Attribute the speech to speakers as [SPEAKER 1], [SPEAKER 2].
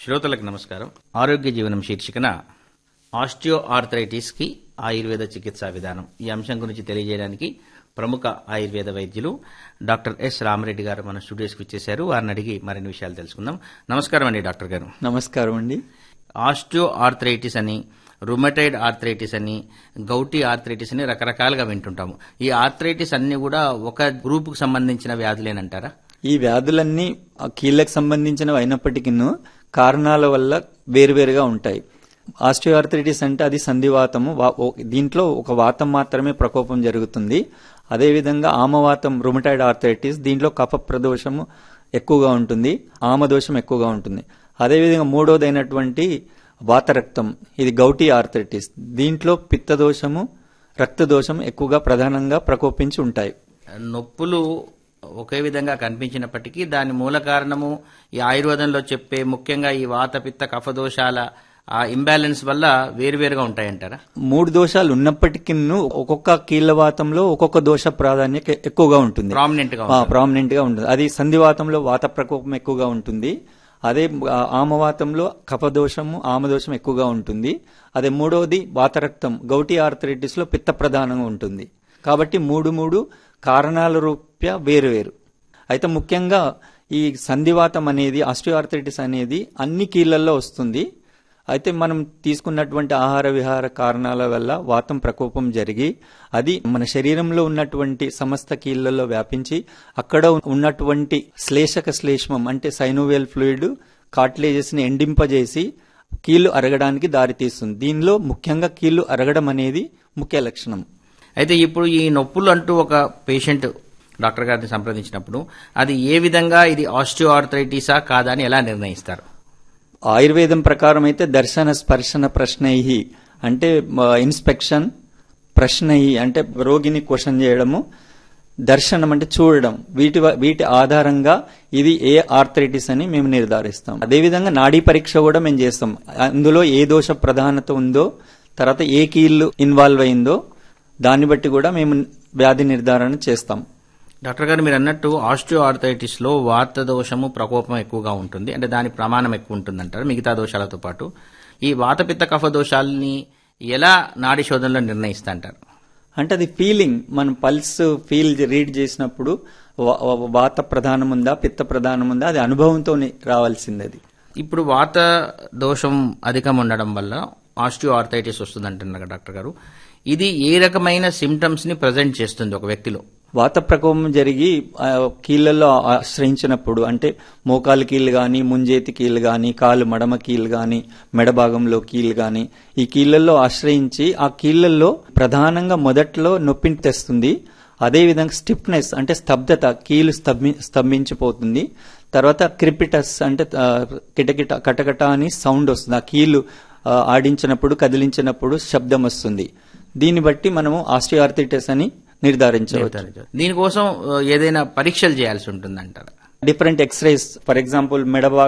[SPEAKER 1] శ్రోతలకు నమస్కారం ఆరోగ్య జీవనం శీర్షికన ఆస్టియో ఆర్థరైటిస్ కి ఆయుర్వేద చికిత్సా విధానం ఈ అంశం గురించి తెలియజేయడానికి ప్రముఖ ఆయుర్వేద వైద్యులు డాక్టర్ ఎస్ రామరెడ్డి గారు మన స్టూడియోస్కి వచ్చేశారు వారిని అడిగి మరిన్ని విషయాలు తెలుసుకుందాం నమస్కారం అండి డాక్టర్ గారు
[SPEAKER 2] నమస్కారం అండి
[SPEAKER 1] ఆస్టియో ఆర్థరైటిస్ అని రుమటైడ్ ఆర్థరైటిస్ అని గౌటీ ఆర్థరైటిస్ అని రకరకాలుగా వింటుంటాము ఈ ఆర్థరైటిస్ అన్ని కూడా ఒక గ్రూపుకు సంబంధించిన వ్యాధులేనంటారా
[SPEAKER 2] ఈ వ్యాధులన్నీ ఆ కీళ్ళకు సంబంధించినవి అయినప్పటికీ కారణాల వల్ల వేరువేరుగా ఉంటాయి ఆస్టియోఆర్థరైటిస్ అంటే అది సంధివాతము వా- ఓ- దీంట్లో ఒక వాతం మాత్రమే ప్రకోపం జరుగుతుంది అదేవిధంగా ఆమవాతం రుమటైడ్ ఆర్థరైటిస్ దీంట్లో కఫ ప్రదోషము ఎక్కువగా ఉంటుంది ఆమదోషం ఎక్కువగా ఉంటుంది అదేవిధంగా మూడోదైనటువంటి వాతరక్తం ఇది గౌటీ ఆర్థరైటిస్ దీంట్లో పిత్తదోషము రక్తదోషం ఎక్కువగా ప్రధానంగా ప్రకోపించి ఉంటాయి
[SPEAKER 1] నొప్పులు ఒకే విధంగా కనిపించినప్పటికీ దాని మూల కారణము ఈ ఆయుర్వేదంలో చెప్పే ముఖ్యంగా ఈ వాత పిత్త కఫదోషాల ఆ ఇంబ్యాలెన్స్ వల్ల వేరువేరుగా ఉంటాయంటారా
[SPEAKER 2] మూడు దోషాలు ఉన్నప్పటికీ ఒక్కొక్క కీళ్ళవాతంలో ఒక్కొక్క దోష ప్రాధాన్యత ఎక్కువగా ఉంటుంది
[SPEAKER 1] ప్రామినెంట్ గా
[SPEAKER 2] ప్రామినెంట్ గా ఉంటుంది అది సంధివాతంలో వాత ప్రకోపం ఎక్కువగా ఉంటుంది అదే ఆ, ఆమవాతంలో కఫదోషము ఆమదోషం ఎక్కువగా ఉంటుంది అదే మూడవది వాతరక్తం గౌటీ ఆర్థరైటిస్ లో పిత్త ప్రధానంగా ఉంటుంది కాబట్టి మూడు మూడు కారణాల రూప్యా వేరు వేరు అయితే ముఖ్యంగా ఈ సంధివాతం అనేది ఆస్టియోఆర్థరైటిస్ అనేది అన్ని కీళ్ళల్లో వస్తుంది అయితే మనం తీసుకున్నటువంటి ఆహార విహార కారణాల వల్ల వాతం ప్రకోపం జరిగి అది మన శరీరంలో ఉన్నటువంటి సమస్త కీళ్లలో వ్యాపించి అక్కడ ఉన్నటువంటి శ్లేషక శ్లేష్మం అంటే సైనోవేల్ ఫ్లూయిడ్ కార్టిలేజెస్ ని ఎండింపజేసి కీళ్లు అరగడానికి దారితీస్తుంది దీనిలో ముఖ్యంగా కీళ్లు అరగడం అనేది ముఖ్య లక్షణం
[SPEAKER 1] అయితే ఇప్పుడు ఈ నొప్పులు అంటూ ఒక పేషెంట్ డాక్టర్ గారిని సంప్రదించినప్పుడు అది ఏ విధంగా ఇది ఆస్టియో ఆర్థరైటిసా కాదా అని ఎలా నిర్ణయిస్తారు
[SPEAKER 2] ఆయుర్వేదం ప్రకారం అయితే దర్శన స్పర్శన ప్రశ్నై అంటే ఇన్స్పెక్షన్ ప్రశ్నై అంటే రోగిని క్వశ్చన్ చేయడము దర్శనం అంటే చూడడం వీటి వ- వీటి ఆధారంగా ఇది ఏ ఆర్థరైటిస్ అని మేము నిర్ధారిస్తాం అదేవిధంగా నాడీ పరీక్ష కూడా మేము చేస్తాం అందులో ఏ దోష ప్రధానత ఉందో తర్వాత ఏ కీళ్ళు ఇన్వాల్వ్ అయిందో దాన్ని బట్టి కూడా మేము వ్యాధి నిర్ధారణ చేస్తాం
[SPEAKER 1] డాక్టర్ గారు మీరు అన్నట్టు ఆస్టియో ఆర్థరైటిస్ లో వాత దోషము ప్రకోపం ఎక్కువగా ఉంటుంది అంటే దాని ప్రమాణం ఎక్కువ ఉంటుంది అంటారు మిగతా దోషాలతో పాటు ఈ వాతపిత్త కఫ దోషాలని ఎలా నాడి శోధనలో నిర్ణయిస్తా అంటారు
[SPEAKER 2] అంటే అది ఫీలింగ్ మనం పల్స్ ఫీల్ రీడ్ చేసినప్పుడు వా- వా- వాత ప్రధానం ఉందా పిత్త ప్రధానం ఉందా అది అనుభవంతో రావాల్సింది అది
[SPEAKER 1] ఇప్పుడు వాత దోషం అధికం ఉండడం వల్ల ఆస్టియో ఆర్థరైటిస్ వస్తుంది అంటున్నారు డాక్టర్ గారు ఇది ఏ రకమైన సిమ్టమ్స్ ని ప్రజెంట్ చేస్తుంది ఒక వ్యక్తిలో
[SPEAKER 2] వాత ప్రకోపం జరిగి ఆ, కీళ్ళల్లో ఆశ్రయించినప్పుడు అంటే మోకాలు కీళ్ళు గాని ముంజేతి కీళ్ళు గాని కాలు మడమ కీళ్ళు గాని మెడ భాగంలో కీళ్ళు గాని ఈ కీళ్ళల్లో ఆశ్రయించి ఆ కీళ్ళల్లో ప్రధానంగా మొదట్లో నొప్పిని తెస్తుంది అదేవిధంగా స్టిఫ్నెస్ అంటే స్తబ్దత కీలు స్తంభి స్తంభించిపోతుంది తర్వాత క్రిపిటస్ అంటే ఆ, కిటకిట కటకట అని సౌండ్ వస్తుంది ఆ కీలు ఆ, ఆడించినప్పుడు కదిలించినప్పుడు శబ్దం వస్తుంది దీన్ని బట్టి మనము ఆస్టియోఆర్థరైటిస్ అని నిర్ధారించవచ్చు
[SPEAKER 1] దీనికోసం ఆ, ఏదైనా పరీక్షలు చేయాల్సి ఉంటుంది అంటారా
[SPEAKER 2] డిఫరెంట్ ఎక్స్రేస్ ఫర్ ఎగ్జాంపుల్ మెడ